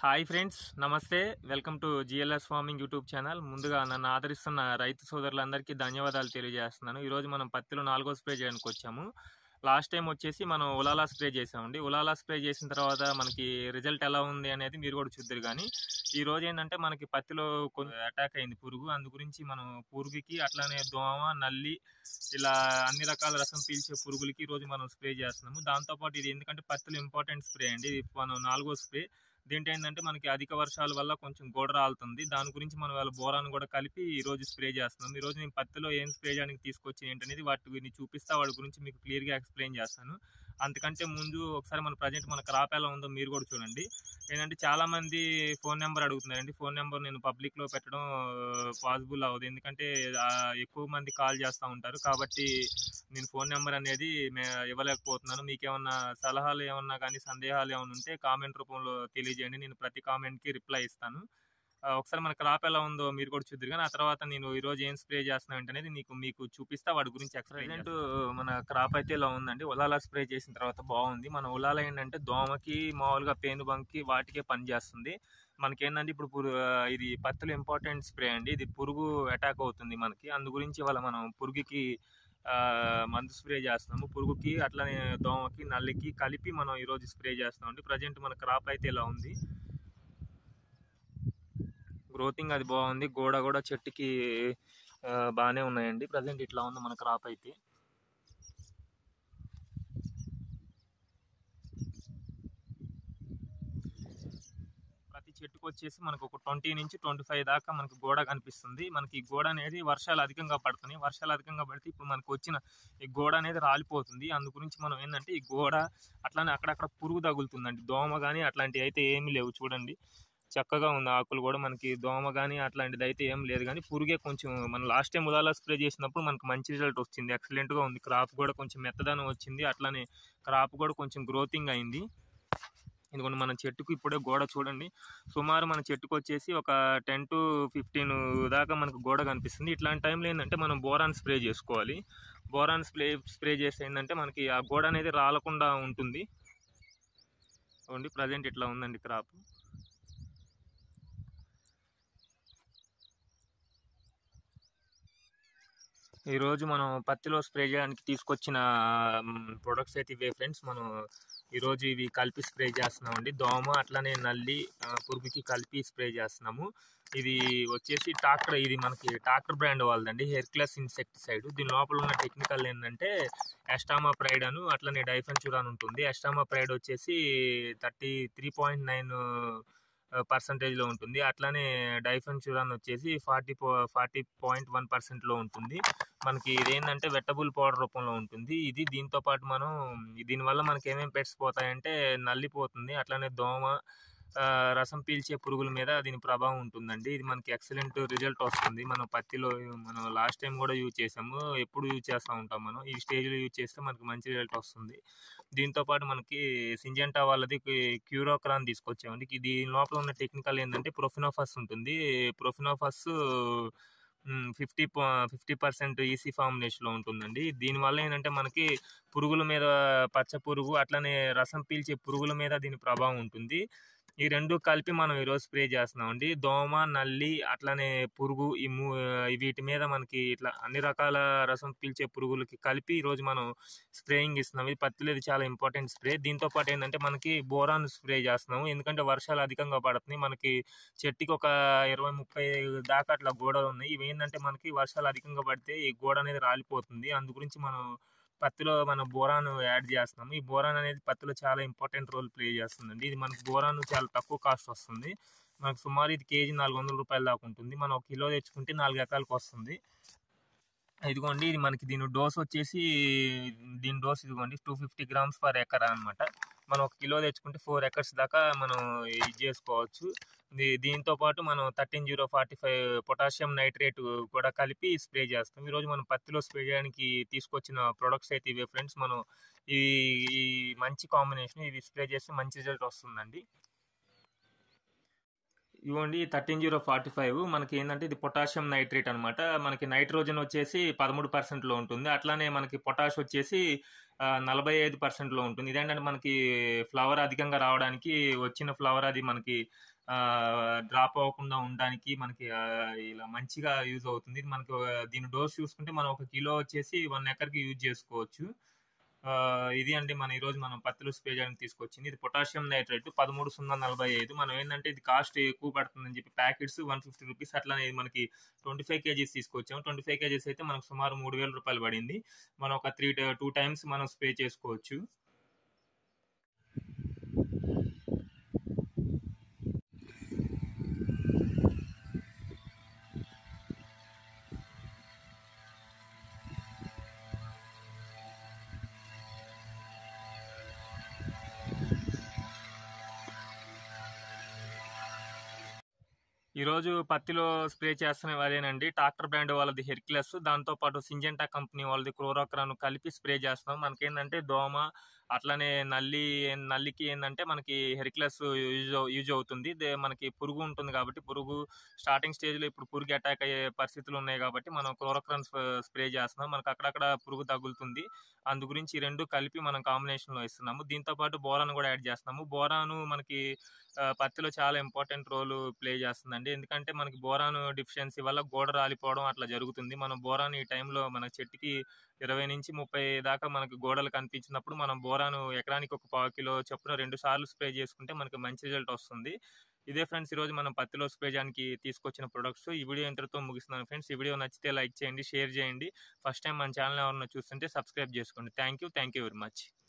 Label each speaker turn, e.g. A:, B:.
A: hi friends నమస్తే welcome to GLS farming YouTube channel ముందుగా నన్ను ఆదరిస్తున్న రైతు సోదరులందరికీ ధన్యవాదాలు తెలియజేస్తున్నాను ఈరోజు మనం పత్తిలో నాలుగో స్ప్రే చేయడానికి వచ్చాము లాస్ట్ టైం వచ్చేసి మనం ఉలాలా స్ప్రే చేసామండి ఉలాలా స్ప్రే చేసిన తర్వాత మనకి రిజల్ట్ ఎలా ఉంది అనేది మీరు కూడా చూద్దరు కానీ ఈ రోజు ఏంటంటే మనకి పత్తిలో కొంచెం అటాక్ అయింది పురుగు అందు గురించి మనం పురుగుకి అట్లానే దోమ నల్లి ఇలా అన్ని రకాల రసం పీల్చే పురుగులకి ఈ రోజు మనం స్ప్రే చేస్తున్నాము దాంతోపాటు ఇది ఎందుకంటే పత్తిలో ఇంపార్టెంట్ స్ప్రే అండి ఇది మనం నాలుగో స్ప్రే దీంట్లో ఏంటంటే మనకి అధిక వర్షాల వల్ల కొంచెం గోడ రాలుతుంది దాని గురించి మనం వాళ్ళ బోరాను కూడా కలిపి ఈ రోజు స్ప్రే చేస్తున్నాం ఈ రోజు నేను పత్తిలో ఏం స్ప్రే చేయడానికి తీసుకొచ్చి ఏంటనేది వాటిని చూపిస్తా వాటి గురించి మీకు క్లియర్గా ఎక్స్ప్లెయిన్ చేస్తాను అంతకంటే ముందు ఒకసారి మన ప్రజెంట్ మన క్రాప్ ఎలా ఉందో మీరు కూడా చూడండి ఏంటంటే చాలా మంది ఫోన్ నెంబర్ అడుగుతున్నారండి ఫోన్ నెంబర్ నేను పబ్లిక్ లో పెట్టడం పాసిబుల్ అవ్వదు ఎందుకంటే ఆ, ఎక్కువ మంది కాల్ చేస్తూ ఉంటారు కాబట్టి నేను ఫోన్ నెంబర్ అనేది మే- ఇవ్వలేకపోతున్నాను మీకు ఏమన్నా సలహాలు ఏమన్నా కానీ సందేహాలు ఏమైనా ఉంటే కామెంట్ రూపంలో తెలియజేయండి నేను ప్రతి కామెంట్ కి రిప్లై ఇస్తాను ఆ, ఒకసారి మన క్రాప్ ఎలా ఉందో మీరు కూడా చూద్దరు కానీ ఆ తర్వాత నేను ఈ రోజు ఏం స్ప్రే చేస్తున్నాను అనేది నీకు మీకు చూపిస్తా వాటి గురించి ఎక్స్ప్లెయిన్ మన క్రాప్ అయితే ఇలా ఉందండి ఉలాలా స్ప్రే చేసిన తర్వాత బాగుంది మన ఉలాల ఏంటంటే దోమకి మామూలుగా పేను బంకి వాటికే పని చేస్తుంది మనకి ఏంటంటే ఇప్పుడు పురు- ఆ, ఇది పత్తులు ఇంపార్టెంట్ స్ప్రే అండి ఇది పురుగు అటాక్ అవుతుంది మనకి అందు గురించి ఇవాళ మనం పురుగుకి ఆ, మందు స్ప్రే చేస్తున్నాము పురుగుకి అట్లనే దోమకి నల్లికి కలిపి మనం ఈరోజు స్ప్రే చేస్తాం అండి ప్రజెంట్ మన క్రాప్ అయితే ఇలా ఉంది గ్రోతింగ్ అది బాగుంది గోడ కూడా చెట్టుకి ఆ, బాగానే ఉన్నాయండి ప్రజెంట్ ఇట్లా ఉంది మన క్రాప్ అయితే ప్రతి చెట్టుకు వచ్చేసి మనకు ఒక ట్వంటీ నుంచి ట్వంటీ ఫైవ్ దాకా మనకు గోడ కనిపిస్తుంది మనకి ఈ గోడ అనేది వర్షాలు అధికంగా పడుతున్నాయి వర్షాలు అధికంగా పడితే ఇప్పుడు మనకు వచ్చిన ఈ గోడ అనేది రాలిపోతుంది అందు గురించి మనం ఏంటంటే ఈ గోడ అట్లానే అక్కడక్కడ పురుగు తగులుతుందండి దోమ కానీ అట్లాంటివి అయితే ఏమీ లేవు చూడండి చక్కగా ఉంది ఆకులు కూడా మనకి దోమ కానీ అట్లాంటిది అయితే ఏం లేదు కానీ పురుగే కొంచెం మనం లాస్ట్ టైం ఉదాలా స్ప్రే చేసినప్పుడు మనకు మంచి రిజల్ట్ వచ్చింది ఎక్సలెంట్గా ఉంది క్రాప్ కూడా కొంచెం మెత్తదనం వచ్చింది అట్లానే క్రాప్ కూడా కొంచెం గ్రోతింగ్ అయింది ఇదిగోండి మన చెట్టుకు ఇప్పుడే గోడ చూడండి సుమారు మన చెట్టుకు వచ్చేసి ఒక టెన్ టు ఫిఫ్టీన్ దాకా మనకు గోడ కనిపిస్తుంది ఇట్లాంటి టైంలో ఏంటంటే మనం బోరాన్ స్ప్రే చేసుకోవాలి బోరాన్ స్ప్రే స్ప్రే చేస్తే ఏంటంటే మనకి ఆ గోడ అనేది రాలకుండా ఉంటుంది చూడండి ప్రజెంట్ ఇట్లా ఉందండి క్రాప్ ఈరోజు మనం పత్తిలో స్ప్రే చేయడానికి తీసుకొచ్చిన ప్రొడక్ట్స్ అయితే ఇవే ఫ్రెండ్స్ మనం ఈరోజు ఇవి కలిపి స్ప్రే చేస్తున్నామండి దోమ అట్లనే నల్లి ఆ, పురుగుకి కలిపి స్ప్రే చేస్తున్నాము ఇది వచ్చేసి టాక్టర్ ఇది మనకి టాక్టర్ బ్రాండ్ వాళ్ళదండి హెర్క్లస్ ఇన్సెక్టిసైడ్ దీని లోపల ఉన్న టెక్నికల్ ఏంటంటే ఎస్టామా ప్రైడ్ అను అట్లనే డైఫెన్చురాన్ ఉంటుంది ఎస్టామా ప్రైడ్ వచ్చేసి థర్టీ త్రీ పాయింట్ నైన్ పర్సంటేజ్లో ఉంటుంది అట్లానే డైఫెన్చురాన్ వచ్చేసి ఫార్టీ ఫార్టీ పాయింట్ వన్ పర్సెంట్లో ఉంటుంది మనకి ఇదేంటంటే వెట్టబుల్ పౌడర్ రూపంలో ఉంటుంది ఇది దీంతో పాటు మనం దీనివల్ల మనకి ఏమేమి పెట్స్ పోతాయంటే నల్లి పోతుంది అట్లానే దోమ ఆ, రసం పీల్చే పురుగుల మీద దీని ప్రభావం ఉంటుందండి ఇది మనకి ఎక్సలెంట్ రిజల్ట్ వస్తుంది మనం పత్తిలో మనం లాస్ట్ టైం కూడా యూజ్ చేసాము ఎప్పుడు యూజ్ చేస్తూ ఉంటాం మనం ఈ స్టేజ్లో యూజ్ చేస్తే మనకి మంచి రిజల్ట్ వస్తుంది దీంతో పాటు మనకి సింజెంటా వాళ్ళది క్యూరోక్రాన్ తీసుకొచ్చామండి ఇది దీని లోపల ఉన్న టెక్నికల్ ఏంటంటే ప్రొఫినోఫస్ ఉంటుంది profenofos fifty fifty percent EC ఫార్ములేషన్లో ఉంటుందండి దీనివల్ల ఏంటంటే మనకి పురుగుల మీద పచ్చ పురుగు అట్లనే రసం పీల్చే పురుగుల మీద దీని ప్రభావం ఉంటుంది ఈ రెండు కలిపి మనం ఈరోజు స్ప్రే చేస్తున్నామండి దోమ నల్లి అట్లనే పురుగు ఈ మూ ఈ వీటి మీద మనకి ఇట్లా అన్ని రకాల రసం పీల్చే పురుగులకి కలిపి ఈరోజు మనం స్ప్రేయింగ్ ఇస్తున్నాం ఇది పత్తిలో ఇది చాలా ఇంపార్టెంట్ స్ప్రే దీంతో పాటు ఏంటంటే మనకి బోరాన్ స్ప్రే చేస్తున్నాము ఎందుకంటే వర్షాలు అధికంగా పడుతున్నాయి మనకి చెట్టుకి ఒక ఇరవై ముప్పై దాకా అట్లా గోడలు ఉన్నాయి ఇవి ఏంటంటే మనకి వర్షాలు అధికంగా పడితే ఈ గోడ అనేది రాలిపోతుంది అందు గురించి మనం పత్తిలో మన బోరాన్ యాడ్ చేస్తున్నాము ఈ బోరాన్ అనేది పత్తిలో చాలా ఇంపార్టెంట్ రోల్ ప్లే చేస్తుందండి ఇది మనకి బోరాన్ చాలా తక్కువ కాస్ట్ వస్తుంది మనకు సుమారు ఇది కేజీ నాలుగు వందల రూపాయల దాకా ఉంటుంది మనం ఒక కిలో తెచ్చుకుంటే నాలుగు ఎకరాలకు వస్తుంది ఇదిగోండి ఇది మనకి దీని డోస్ వచ్చేసి దీని డోస్ ఇదిగోండి two fifty grams per acre అనమాట మనం ఒక కిలో తెచ్చుకుంటే ఫోర్ ఎకర్స్ దాకా మనం ఇది చేసుకోవచ్చు దీ- దీంతో పాటు మనం thirteen zero forty five potassium nitrate కూడా కలిపి స్ప్రే చేస్తాం ఈరోజు మనం పత్తిలో స్ప్రే చేయడానికి తీసుకొచ్చిన ప్రొడక్ట్స్ అయితే ఇవే ఫ్రెండ్స్ మనం ఈ ఈ మంచి కాంబినేషన్ ఇవి స్ప్రే చేస్తే మంచి రిజల్ట్ వస్తుందండి ఇవ్వండి థర్టీన్ జీరో ఫార్టీ ఫైవ్ మనకి ఏంటంటే ఇది పొటాషియం నైట్రేట్ అనమాట మనకి నైట్రోజన్ వచ్చేసి పదమూడు పర్సెంట్లో ఉంటుంది అట్లానే మనకి పొటాష్ వచ్చేసి ఆ, నలభై ఐదు పర్సెంట్లో ఉంటుంది ఇదేంటంటే మనకి ఫ్లవర్ అధికంగా రావడానికి వచ్చిన ఫ్లవర్ అది మనకి డ్రాప్ అవ్వకుండా ఉండడానికి మనకి ఆ, ఇలా మంచిగా యూజ్ అవుతుంది ఇది మనకి ఆ, దీని డోస్ చూసుకుంటే మనం ఒక కిలో వచ్చేసి వన్ ఎకర్కి యూజ్ చేసుకోవచ్చు ఆ, ఇది అండి మన ఈరోజు మనం పత్తిలో స్ప్రే చేయడానికి తీసుకొచ్చింది ఇది పొటాషియం నైట్రేట్ పదమూడు సున్నా నలభై ఐదు మనం ఏంటంటే ఇది కాస్ట్ ఎక్కువ పడుతుందని చెప్పి ప్యాకెట్స్ వన్ ఫిఫ్టీ రూపీస్ అట్లానే ఇది మనకి ట్వంటీ ఫైవ్ కేజీస్ తీసుకొచ్చాము ట్వంటీ ఫైవ్ కేజీస్ అయితే మనకు సుమారు మూడు వేల రూపాయలు పడింది మనం ఒక త్రీ టూ టైమ్స్ మనం స్ప్రే చేసుకోవచ్చు ఈరోజు పత్తిలో స్ప్రే చేస్తున్నవి అదేనండి ట్రాక్టర్ బ్రాండ్ వాళ్ళది హెర్క్లెస్ దాంతో పాటు సింజెంటా కంపెనీ వాళ్ళది క్లోరోక్రాన్ కలిపి స్ప్రే చేస్తున్నాం మనకేంటంటే దోమ అట్లానే నల్లి నల్లికి ఏంటంటే మనకి హెర్క్లెస్ యూజ్ అవు- యూజ్ అవుతుంది దే- మనకి పురుగు ఉంటుంది కాబట్టి పురుగు స్టార్టింగ్ స్టేజ్లో ఇప్పుడు పురుగు అటాక్ అయ్యే పరిస్థితులు ఉన్నాయి కాబట్టి మనం క్లోరోక్రాన్ స్ప్రే చేస్తున్నాం మనకు అక్కడక్కడ పురుగు తగులుతుంది అందు గురించి ఈ రెండు కలిపి మనం కాంబినేషన్లో ఇస్తున్నాము దీంతో పాటు బోరాన్ కూడా యాడ్ చేస్తున్నాము బోరాను మనకి ఆ, పత్తిలో చాలా ఇంపార్టెంట్ రోల్ ప్లే చేస్తుందండి ఎందుకంటే మనకి బోరాన్ డిఫిషియన్సీ వల్ల గోడ రాలిపోవడం అట్లా జరుగుతుంది మనం బోరాన్ ఈ టైంలో మన చెట్టుకి ఇరవై నుంచి ముప్పై దాకా మనకి గోడలు కనిపించినప్పుడు మనం బోరాను ఎకరానికి ఒక పావు కిలో చొప్పున రెండు సార్లు స్ప్రే చేసుకుంటే మనకి మంచి రిజల్ట్ వస్తుంది ఇదే ఫ్రెండ్స్ ఈరోజు మనం పత్తిలో స్ప్రే చేయడానికి తీసుకొచ్చిన ప్రొడక్ట్స్ ఈ వీడియో ఇంతటితో ముగిస్తున్నాను ఫ్రెండ్స్ ఈ వీడియో నచ్చితే లైక్ చేయండి షేర్ చేయండి ఫస్ట్ టైం మన ఛానల్ ఎవరన్నా చూస్తుంటే సబ్స్క్రైబ్ చేసుకోండి thank you thank you very much